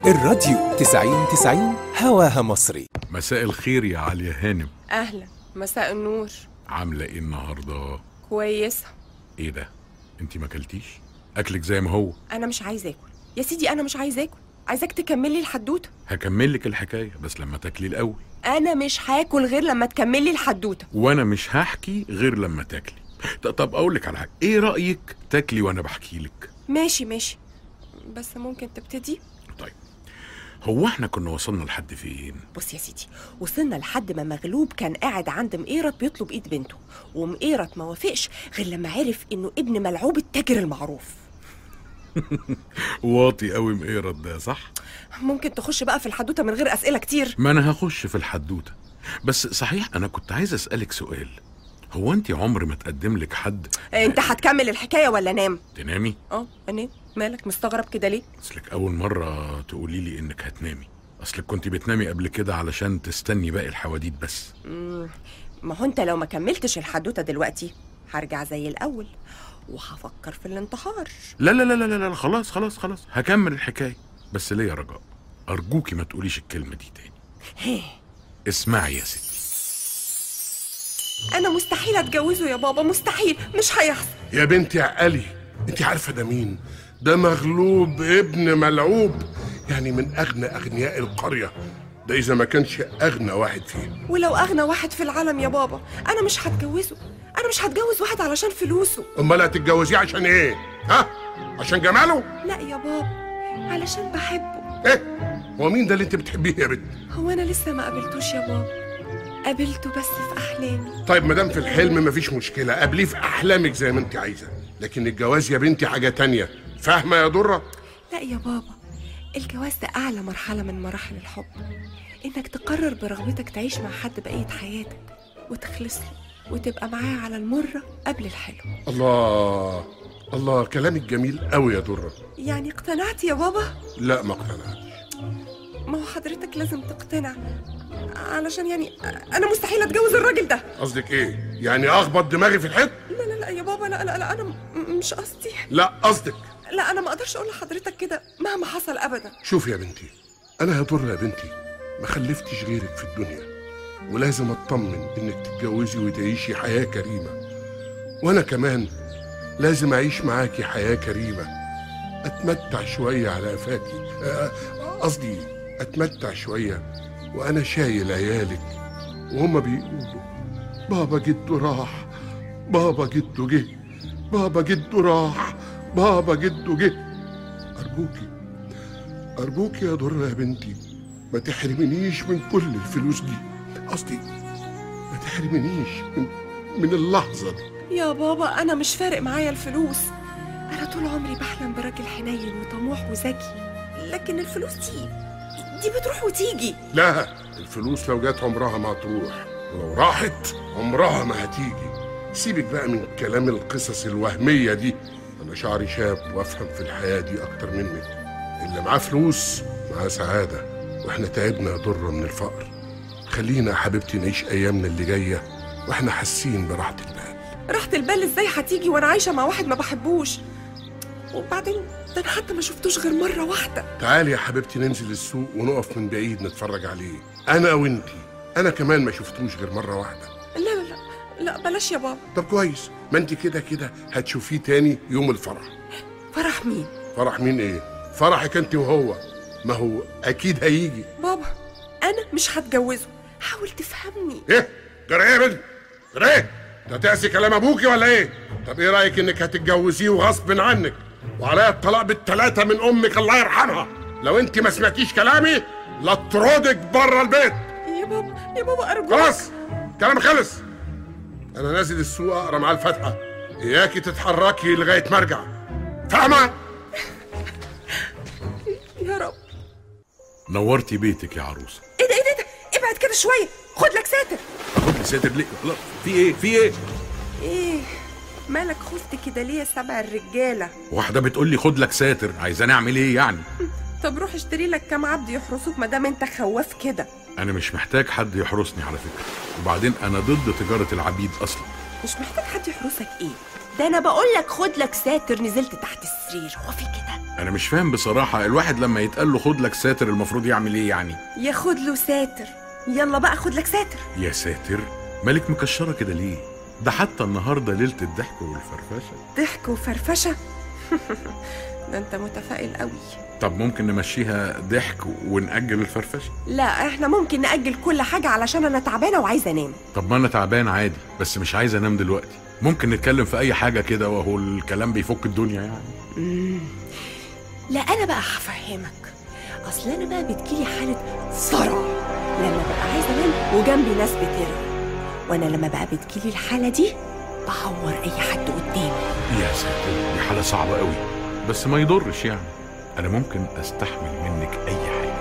الراديو 90 90 هواها مصري مساء الخير يا عليا هانم اهلا مساء النور عامله ايه النهارده كويسه ايه ده انت ما اكلتيش اكلك زي ما هو انا مش عايزه اكل يا سيدي انا مش عايزه اكل عايزاك تكمل لي الحدوته هكمل لك الحكايه بس لما تاكلي الاول انا مش هاكل غير لما تكمل لي الحدوته وانا مش هحكي غير لما تاكلي ط- طب اقول لك على حاجه ايه رايك تاكلي وانا بحكي لك ماشي ماشي بس ممكن تبتدي طيب هو احنا كنا وصلنا لحد فين بص يا سيدي وصلنا لحد ما مغلوب كان قاعد عند مقيرت بيطلب ايد بنته ومقيرت ما وافقش غير لما عرف انه ابن ملعوب التاجر المعروف واطي قوي مقيرت ده صح ممكن تخش بقى في الحدوته من غير اسئله كتير ما انا هخش في الحدوته بس صحيح انا كنت عايز اسالك سؤال هو انت عمر ما تقدم لك حد انت هتكمل الحكايه ولا نام تنامي اه انام مالك مستغرب كده ليه اصلك اول مره تقولي لي انك هتنامي اصلك كنت بتنامي قبل كده علشان تستني باقي الحواديت بس ما هو انت لو ما كملتش الحدوته دلوقتي هرجع زي الاول وهفكر في الانتحار لا لا لا لا لا, لا خلاص خلاص خلاص هكمل الحكايه بس ليه يا رجاء ارجوكي ما تقوليش الكلمه دي تاني هيه اسمعي يا ستي انا مستحيل اتجوزه يا بابا مستحيل مش هيحصل يا بنتي عقلي انت عارفه ده مين ده مغلوب ابن ملعوب يعني من اغنى اغنياء القريه ده اذا ما كانش اغنى واحد فيهم ولو اغنى واحد في العالم يا بابا انا مش هتجوزه انا مش هتجوز واحد علشان فلوسه امال هتتجوزيه عشان ايه ها عشان جماله لا يا بابا علشان بحبه ايه هو مين ده اللي انت بتحبيه يا بنت هو انا لسه ما قابلتوش يا بابا قابلته بس في احلامي طيب ما دام في الحلم مفيش مشكله قابليه في احلامك زي ما انت عايزه لكن الجواز يا بنتي حاجه تانية فاهمه يا دره لا يا بابا الجواز ده أعلى مرحلة من مراحل الحب إنك تقرر برغبتك تعيش مع حد بقية حياتك وتخلص له وتبقى معاه على المرة قبل الحلو الله الله كلامك جميل قوي يا دره يعني اقتنعت يا بابا؟ لا ما اقتنعتش ما هو حضرتك لازم تقتنع علشان يعني أنا مستحيل أتجوز الراجل ده قصدك ايه يعني اخبط دماغي في الحيط لا لا لا يا بابا لا لا لا أنا م- مش قصدي لا قصدك لا أنا ما أقدرش أقول لحضرتك كده مهما حصل أبدا شوف يا بنتي انا هضر يا بنتي ما خلفتش غيرك في الدنيا ولازم اطمن انك تتجوزي وتعيشي حياه كريمه وانا كمان لازم اعيش معاكي حياه كريمه اتمتع شويه على قفاكي آه، قصدي اتمتع شويه وانا شايل عيالك وهما بيقولوا بابا جده راح بابا جده جه بابا جده راح بابا جده جه ارجوكي أرجوك يا درة يا بنتي ما تحرمنيش من كل الفلوس دي قصدي ما تحرمنيش من من اللحظة دي يا بابا أنا مش فارق معايا الفلوس أنا طول عمري بحلم براجل حنين وطموح وذكي لكن الفلوس دي دي بتروح وتيجي لا الفلوس لو جت عمرها ما هتروح ولو راحت عمرها ما هتيجي سيبك بقى من كلام القصص الوهمية دي أنا شعري شاب وأفهم في الحياة دي أكتر منك اللي معاه فلوس معاه سعادة وإحنا تعبنا يا درة من الفقر خلينا يا حبيبتي نعيش أيامنا اللي جاية وإحنا حاسين براحة البال راحة البال ازاي هتيجي وانا عايشة مع واحد ما بحبوش وبعدين ده انا حتى ما شفتوش غير مرة واحدة تعالي يا حبيبتي ننزل السوق ونقف من بعيد نتفرج عليه أنا وإنتي أنا كمان ما شفتوش غير مرة واحدة لا لا لا لا بلاش يا بابا طب كويس ما انت كده كده هتشوفيه تاني يوم الفرح فرح مين فرح مين ايه فرحك انت وهو ما هو اكيد هيجي بابا انا مش هتجوزه حاول تفهمني ايه جرى ايه يا بنت جرى ايه ده تقسي كلام ابوكي ولا ايه طب ايه رايك انك هتتجوزيه وغصب عنك وعليا الطلاق بالثلاثه من امك الله يرحمها لو انت ما سمعتيش كلامي لاطردك بره البيت يا بابا يا بابا ارجوك خلاص كلام خلص انا نازل السوق اقرا معاه الفاتحه اياكي تتحركي لغايه ما ارجع فاهمه يا رب نورتي بيتك يا عروسه ايه ده ايه ده إيه ده ابعد كده شوية خد لك ساتر اخد لي ساتر ليه لا في ايه في ايه ايه مالك خفت كده ليه يا سبع الرجالة واحده بتقول لي خد لك ساتر عايزاني اعمل ايه يعني طب روح اشتري لك كام عبد يحرسوك ما دام انت خواف كده انا مش محتاج حد يحرسني على فكره وبعدين انا ضد تجاره العبيد اصلا مش محتاج حد يحرسك ايه ده انا بقول لك خد لك ساتر نزلت تحت السرير هو في كده انا مش فاهم بصراحه الواحد لما يتقال له خد لك ساتر المفروض يعمل ايه يعني ياخد له ساتر يلا بقى خد لك ساتر يا ساتر مالك مكشره كده ليه ده حتى النهارده ليله الضحك والفرفشه ضحك وفرفشه ده انت متفائل قوي طب ممكن نمشيها ضحك ونأجل الفرفشه لا احنا ممكن نأجل كل حاجة علشان انا تعبانة وعايزة انام طب ما انا تعبان عادي بس مش عايز انام دلوقتي ممكن نتكلم في اي حاجه كده وهو الكلام بيفك الدنيا يعني لا انا بقى هفهمك اصل انا بقى بتجيلي حالة صرع لما ببقى عايزة انام وجنبي ناس بترغي وانا لما بقى بتجيلي الحالة دي بعور اي حد قدامي يا ساتر دي حاله صعبه قوي بس ما يضرش يعني انا ممكن استحمل منك اي حاجه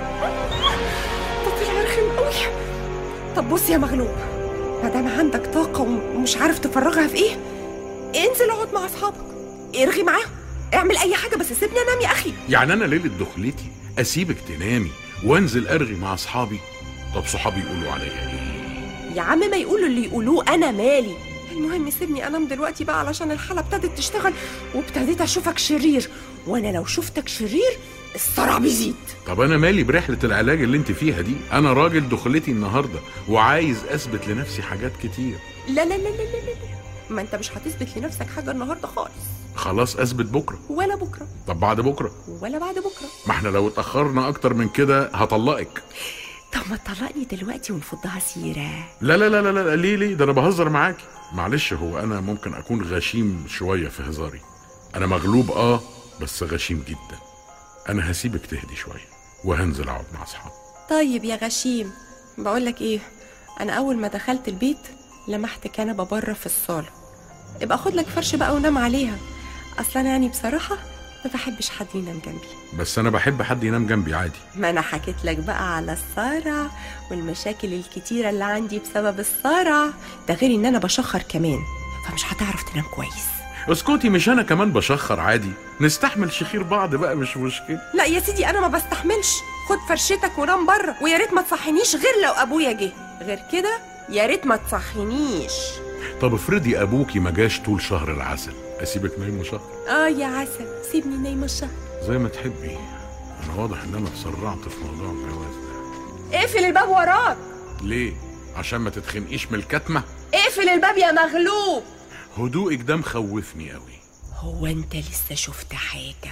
ده طلع رخم قوي طب بص يا مغلوب ما دام عندك طاقة ومش عارف تفرغها في ايه انزل اقعد مع اصحابك ارغي معاهم اعمل اي حاجة بس سيبني انام يا اخي يعني انا ليله دخلتي اسيبك تنامي وانزل ارغي مع اصحابي طب صحابي يقولوا عليا ايه يا عم ما يقولوا اللي يقولوه انا مالي المهم سيبني انام دلوقتي بقى علشان الحالة ابتدت تشتغل وابتديت اشوفك شرير وانا لو شفتك شرير الصرع بيزيد طب انا مالي برحله العلاج اللي انت فيها دي انا راجل دخلتي النهارده وعايز اثبت لنفسي حاجات كتير لا لا لا لا لا لا لا. ما انت مش هتثبت لنفسك حاجة النهاردة خالص خلاص اثبت بكره ولا بكرة طب بعد بكره ولا بعد بكرة ما احنا لو اتاخرنا اكتر من كده هطلقك طب ما تطلقني دلوقتي ونفضها سيرة لا لا لا لا, لا ليه ليه ده انا بهزر معاكي معلش هو انا ممكن اكون غشيم شويه في هزاري انا مغلوب اه بس غشيم جدا انا هسيبك تهدي شويه وهنزل اقعد مع اصحابي طيب يا غشيم بقولك ايه انا اول ما دخلت البيت لمحت كنبه بره في الصاله ابقى خد لك فرش بقى ونام عليها اصلا انا يعني بصراحه ما بحبش حد ينام جنبي بس انا بحب حد ينام جنبي عادي ما انا حكيت لك بقى على الصرع والمشاكل الكتيره اللي عندي بسبب الصرع ده غير ان انا بشخر كمان فمش هتعرف تنام كويس اسكتي مش انا كمان بشخر عادي نستحمل شخير بعض بقى مش مشكله لا يا سيدي انا ما بستحملش خد فرشتك ونام بره ويا ريت ما تصحينيش غير لو ابويا جه غير كده يا ريت ما تصحينيش طب افرضي ابوكي ما جاش طول شهر العسل اسيبك نايمه شهر اه يا عسل سيبني نايمه الشهر زي ما تحبي انا واضح ان انا اتسرعت في موضوع الجواز ده اقفل الباب وراك ليه عشان ما تتخنقيش من الكتمه اقفل الباب يا مغلوب هدوءك ده مخوفني قوي هو انت لسه شفت حاجه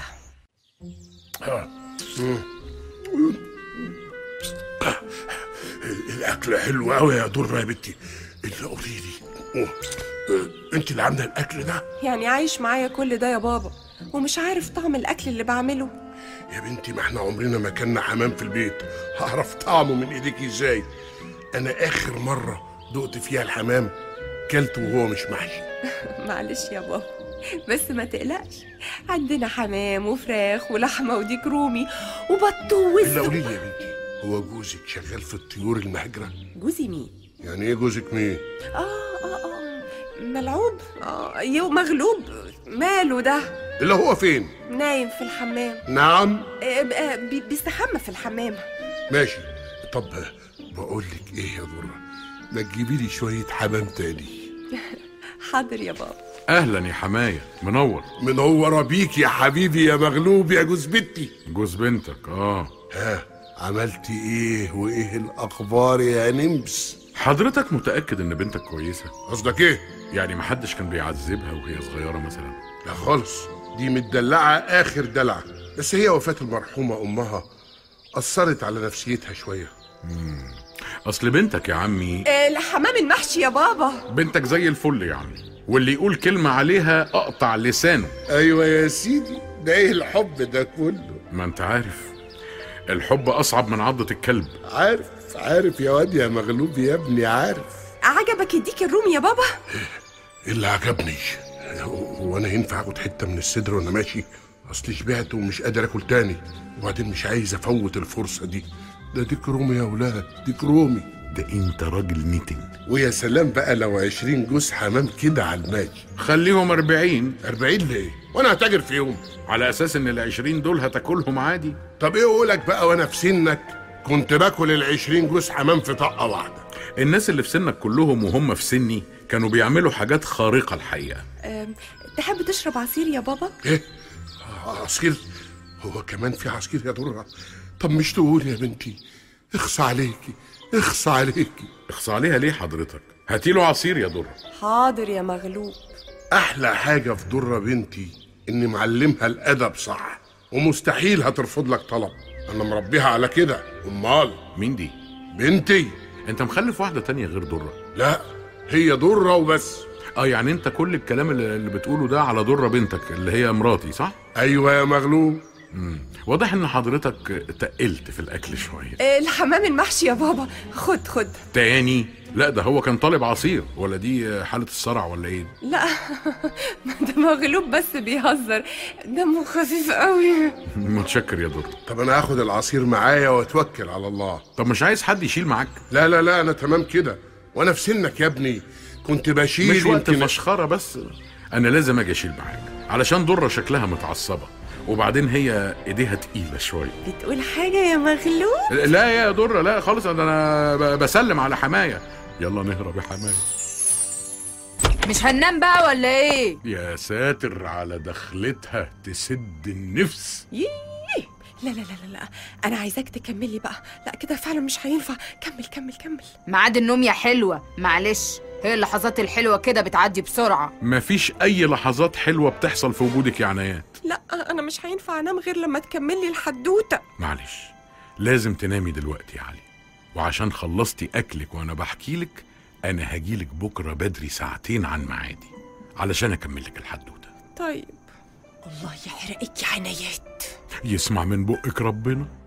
الاكل حلو قوي يا دره يا بنتي الا قولي لي أوه، آه، انت اللي عامله الاكل ده يعني عايش معايا كل ده يا بابا ومش عارف طعم الاكل اللي بعمله يا بنتي ما احنا عمرنا ما كنا حمام في البيت هعرف طعمه من ايديك ازاي انا اخر مره دقت فيها الحمام كلته وهو مش محشي معلش يا بابا بس ما تقلقش عندنا حمام وفراخ ولحمه وديك رومي وبط الا ووز قولي لي يا بنتي هو جوزك شغال في الطيور المهاجره جوزي مين يعني ايه جوزك مين اه اه اه ملعوب اه يو مغلوب ماله ده اللي هو فين نايم في الحمام نعم آه، آه، بي- بيستحمى في الحمام ماشي طب بقول لك ايه يا دره ما تجيبي لي شويه حمام تاني حاضر يا بابا اهلا يا حمايه منور منوره بيك يا حبيبي يا مغلوب يا جوز بنتي جوز بنتك اه ها عملتي ايه وايه الاخبار يا نمس حضرتك متاكد ان بنتك كويسه قصدك ايه يعني محدش كان بيعذبها وهي صغيره مثلا لا خالص دي متدلعه اخر دلع بس هي وفاه المرحومه امها اثرت على نفسيتها شويه اصل بنتك يا عمي آه، الحمام المحشي يا بابا بنتك زي الفل يعني واللي يقول كلمه عليها اقطع لسانه ايوه يا سيدي ده ايه الحب ده كله ما انت عارف الحب اصعب من عضه الكلب عارف عارف يا واد يا مغلوب يا ابني عارف عجبك يديك الرومي يا بابا اللي عجبني هو انا ينفع اخد حته من الصدر وانا ماشي اصلي شبعت ومش قادر اكل تاني وبعدين مش عايز افوت الفرصه دي ده ديك رومي يا ولاد ديك رومي ده انت راجل نيتن ويا سلام بقى لو عشرين جوز حمام كده على الماشي خليهم أربعين أربعين ليه وانا هتاجر فيهم على أساس إن العشرين دول هتاكلهم عادي طب ايه اقولك بقى وانا في سنك كنت باكل العشرين جوز حمام في طقه واحده الناس اللي في سنك كلهم وهم في سني كانوا بيعملوا حاجات خارقة الحقيقة أم، تحب تشرب عصير يا بابا ايه عصير هو كمان في عصير يا درة طب مش تقول يا بنتي اخصى عليكي اخصى عليكي اخصى عليها ليه حضرتك هاتيله عصير يا درة حاضر يا مغلوب احلى حاجة في درة بنتي اني معلمها الادب صح ومستحيل هترفض لك طلب انا مربيها على كده امال مين دي بنتي انت مخلف واحدة تانية غير درة لا هي درة وبس اه يعني انت كل الكلام اللي اللي بتقوله ده على درة بنتك اللي هي مراتي صح ايوه يا مغلوب واضح ان حضرتك تقلت في الاكل شوية أه، الحمام المحشي يا بابا خد خد تاني لا ده هو كان طالب عصير ولا دي حالة الصرع ولا ايه لا ده مغلوب بس بيهزر دمه خفيف قوي متشكر يا درة طب انا هاخد العصير معايا واتوكل على الله طب مش عايز حد يشيل معاك لا لا لا انا تمام كده وانا في سنك يا ابني كنت بشيل مش وقت يمكن- فشخرة بس انا لازم اجي اشيل معاك علشان درة شكلها متعصبة وبعدين هي ايديها تقيلة شوية بتقول حاجة يا مغلوب لا يا درة لا خالص انا أنا ب- بسلم على حماية يلا نهرب يا حماية مش هننام بقى ولا ايه يا ساتر على دخلتها تسد النفس ييه لا لا لا لا لا انا عايزاك تكملي بقى لا كده فعلا مش هينفع كمل كمل كمل ميعاد النوم يا حلوة معلش هي اللحظات الحلوة كده بتعدي بسرعة مفيش اي لحظات حلوة بتحصل في وجودك يا عنايات لا انا مش هينفع انام غير لما تكملي الحدوته معلش لازم تنامي دلوقتي يا علي وعشان خلصتي اكلك وانا بحكيلك انا هجيلك بكره بدري ساعتين عن ميعادي علشان اكملك الحدوته طيب الله يحرقك يا عنايات يسمع من بقك ربنا